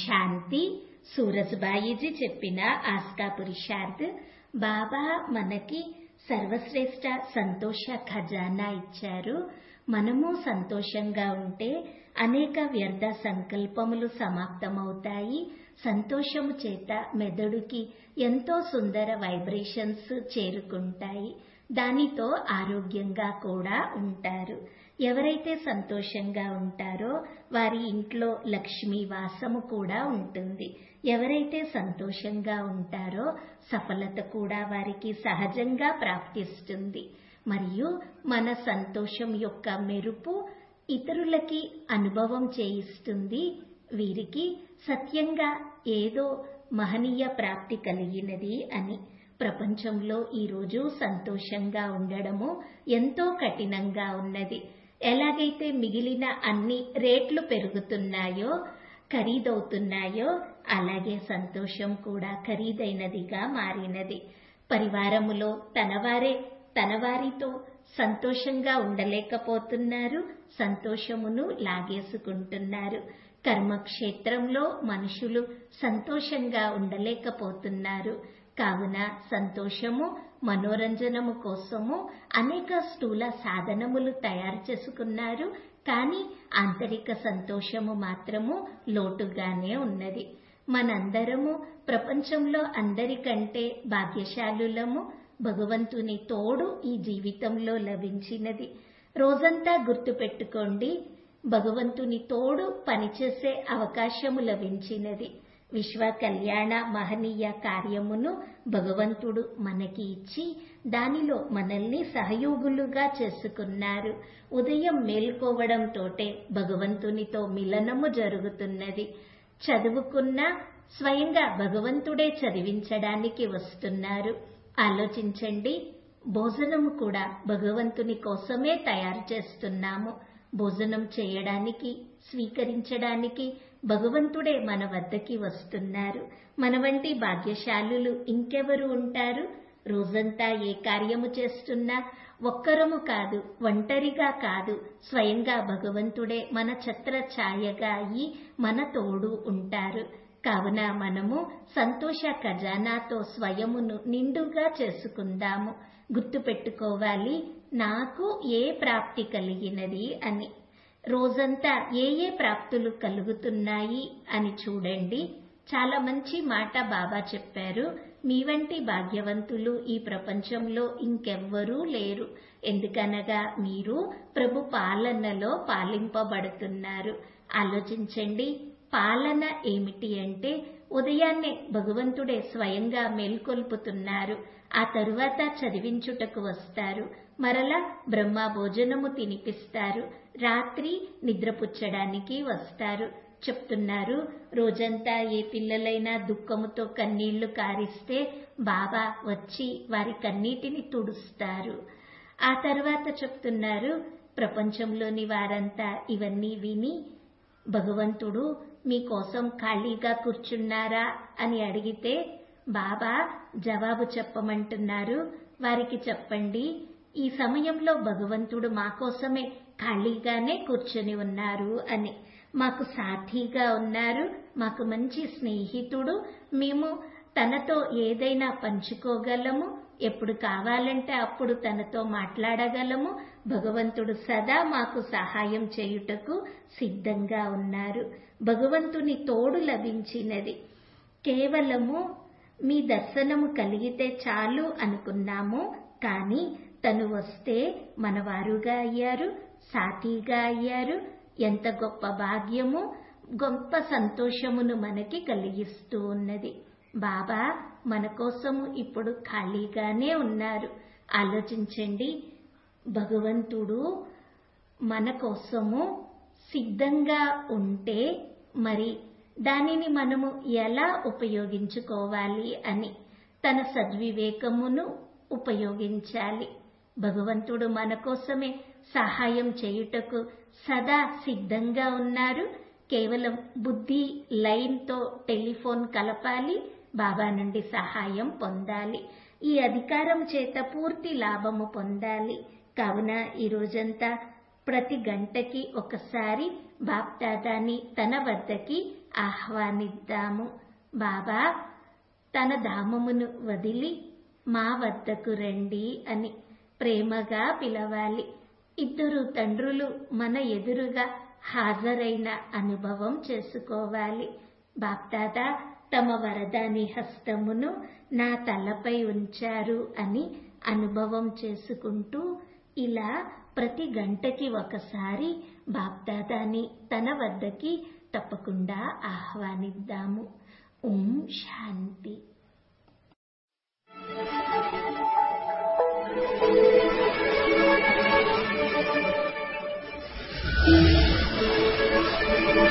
శాంతి సూరజ్బాయిజీ చెప్పిన ఆస్కా పురుషార్థ్ బాబా మనకి సర్వశ్రేష్ట సంతోష ఖజానా ఇచ్చారు మనము సంతోషంగా ఉంటే అనేక వ్యర్థ సంకల్పములు సమాప్తమవుతాయి సంతోషము చేత మెదడుకి ఎంతో సుందర వైబ్రేషన్స్ చేరుకుంటాయి దానితో ఆరోగ్యంగా కూడా ఉంటారు ఎవరైతే సంతోషంగా ఉంటారో వారి ఇంట్లో లక్ష్మీ వాసము కూడా ఉంటుంది ఎవరైతే సంతోషంగా ఉంటారో సఫలత కూడా వారికి సహజంగా ప్రాప్తిస్తుంది మరియు మన సంతోషం యొక్క మెరుపు ఇతరులకి అనుభవం చేయిస్తుంది వీరికి సత్యంగా ఏదో మహనీయ ప్రాప్తి కలిగినది అని ప్రపంచంలో ఈరోజు సంతోషంగా ఉండడము ఎంతో కఠినంగా ఉన్నది ఎలాగైతే మిగిలిన అన్ని రేట్లు పెరుగుతున్నాయో ఖరీదవుతున్నాయో అలాగే సంతోషం కూడా ఖరీదైనదిగా మారినది పరివారములో తనవారే తనవారితో సంతోషంగా ఉండలేకపోతున్నారు సంతోషమును లాగేసుకుంటున్నారు కర్మక్షేత్రంలో మనుషులు సంతోషంగా ఉండలేకపోతున్నారు కావున సంతోషము మనోరంజనము కోసము అనేక స్థూల సాధనములు తయారు చేసుకున్నారు కానీ ఆంతరిక సంతోషము మాత్రము లోటుగానే ఉన్నది మనందరము ప్రపంచంలో అందరికంటే భాగ్యశాలులము భగవంతుని తోడు ఈ జీవితంలో లభించినది రోజంతా గుర్తుపెట్టుకోండి భగవంతుని తోడు పనిచేసే అవకాశము లభించినది విశ్వ కళ్యాణ మహనీయ కార్యమును భగవంతుడు మనకి ఇచ్చి దానిలో మనల్ని సహయోగులుగా చేసుకున్నారు ఉదయం మేల్కోవడంతోటే భగవంతునితో మిలనము జరుగుతున్నది చదువుకున్న స్వయంగా భగవంతుడే చదివించడానికి వస్తున్నారు ఆలోచించండి భోజనము కూడా భగవంతుని కోసమే తయారు చేస్తున్నాము భోజనం చేయడానికి స్వీకరించడానికి భగవంతుడే మన వద్దకి వస్తున్నారు మన వంటి భాగ్యశాలులు ఇంకెవరు ఉంటారు రోజంతా ఏ కార్యము చేస్తున్నా ఒక్కరము కాదు ఒంటరిగా కాదు స్వయంగా భగవంతుడే మన ఛత్ర ఛాయగా అయి మన తోడు ఉంటారు కావున మనము సంతోష ఖజానాతో స్వయమును నిండుగా చేసుకుందాము గుర్తుపెట్టుకోవాలి నాకు ఏ ప్రాప్తి కలిగినది అని రోజంతా ఏ ఏ ప్రాప్తులు కలుగుతున్నాయి అని చూడండి చాలా మంచి మాట బాబా చెప్పారు మీ వంటి భాగ్యవంతులు ఈ ప్రపంచంలో ఇంకెవ్వరూ లేరు ఎందుకనగా మీరు ప్రభు పాలనలో పాలింపబడుతున్నారు ఆలోచించండి పాలన ఏమిటి అంటే ఉదయాన్నే భగవంతుడే స్వయంగా మేల్కొల్పుతున్నారు ఆ తరువాత చదివించుటకు వస్తారు మరలా బ్రహ్మ భోజనము తినిపిస్తారు రాత్రి నిద్రపుచ్చడానికి వస్తారు చెప్తున్నారు రోజంతా ఏ పిల్లలైనా దుఃఖముతో కన్నీళ్లు కారిస్తే బాబా వచ్చి వారి కన్నీటిని తుడుస్తారు ఆ తర్వాత చెప్తున్నారు ప్రపంచంలోని వారంతా ఇవన్నీ విని భగవంతుడు మీకోసం ఖాళీగా కూర్చున్నారా అని అడిగితే బాబా జవాబు చెప్పమంటున్నారు వారికి చెప్పండి ఈ సమయంలో భగవంతుడు మా కోసమే ఖాళీగానే కూర్చొని ఉన్నారు అని మాకు సాథీగా ఉన్నారు మాకు మంచి స్నేహితుడు మేము తనతో ఏదైనా పంచుకోగలము ఎప్పుడు కావాలంటే అప్పుడు తనతో మాట్లాడగలము భగవంతుడు సదా మాకు సహాయం చేయుటకు సిద్ధంగా ఉన్నారు భగవంతుని తోడు లభించినది కేవలము మీ దర్శనము కలిగితే చాలు అనుకున్నాము కానీ తను వస్తే మనవారుగా అయ్యారు సాథీగా అయ్యారు ఎంత గొప్ప భాగ్యము గొప్ప సంతోషమును మనకి కలిగిస్తూ ఉన్నది బాబా మన కోసము ఇప్పుడు ఖాళీగానే ఉన్నారు ఆలోచించండి భగవంతుడు మన కోసము సిద్ధంగా ఉంటే మరి దానిని మనము ఎలా ఉపయోగించుకోవాలి అని తన సద్వివేకమును ఉపయోగించాలి భగవంతుడు మన కోసమే సహాయం చేయుటకు సదా సిద్ధంగా ఉన్నారు కేవలం బుద్ధి లైన్తో టెలిఫోన్ కలపాలి బాబా నుండి సహాయం పొందాలి ఈ అధికారం చేత పూర్తి లాభము పొందాలి కావున ఈ రోజంతా ప్రతి గంటకి ఒకసారి బాప్దాదాని తన వద్దకి ఆహ్వానిద్దాము బాబా తన ధామమును వదిలి మా వద్దకు రండి అని ప్రేమగా పిలవాలి ఇద్దరు తండ్రులు మన ఎదురుగా హాజరైన అనుభవం చేసుకోవాలి బాప్దాదా తమ వరదాని హస్తమును నా తలపై ఉంచారు అని అనుభవం చేసుకుంటూ ఇలా ప్రతి గంటకి ఒకసారి బాప్దాదాని తన వద్దకి తప్పకుండా ఆహ్వానిద్దాము ఓం శాంతి Thank you.